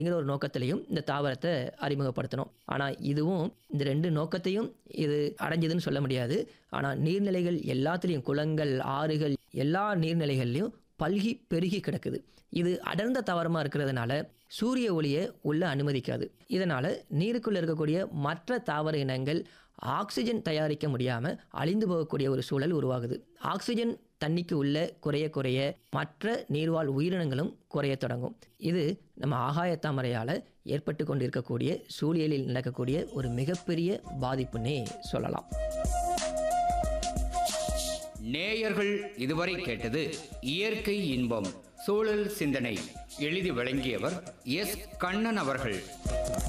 ங்கிற ஒரு நோக்கத்திலையும் இந்த தாவரத்தை அறிமுகப்படுத்தணும் ஆனால் இதுவும் இந்த ரெண்டு நோக்கத்தையும் இது அடைஞ்சதுன்னு சொல்ல முடியாது ஆனால் நீர்நிலைகள் எல்லாத்துலேயும் குளங்கள் ஆறுகள் எல்லா நீர்நிலைகள்லையும் பல்கி பெருகி கிடக்குது இது அடர்ந்த தாவரமாக இருக்கிறதுனால சூரிய ஒளியை உள்ள அனுமதிக்காது இதனால் நீருக்குள்ளே இருக்கக்கூடிய மற்ற தாவர இனங்கள் ஆக்சிஜன் தயாரிக்க முடியாமல் அழிந்து போகக்கூடிய ஒரு சூழல் உருவாகுது ஆக்சிஜன் தண்ணிக்கு உள்ள குறைய குறைய மற்ற நீர்வாழ் உயிரினங்களும் குறைய தொடங்கும் இது நம்ம ஆகாயத்தாமரையால் ஏற்பட்டு கொண்டிருக்கக்கூடிய சூழியலில் நடக்கக்கூடிய ஒரு மிகப்பெரிய பாதிப்புன்னே சொல்லலாம் நேயர்கள் இதுவரை கேட்டது இயற்கை இன்பம் சூழல் சிந்தனை எழுதி வழங்கியவர் எஸ் கண்ணன் அவர்கள்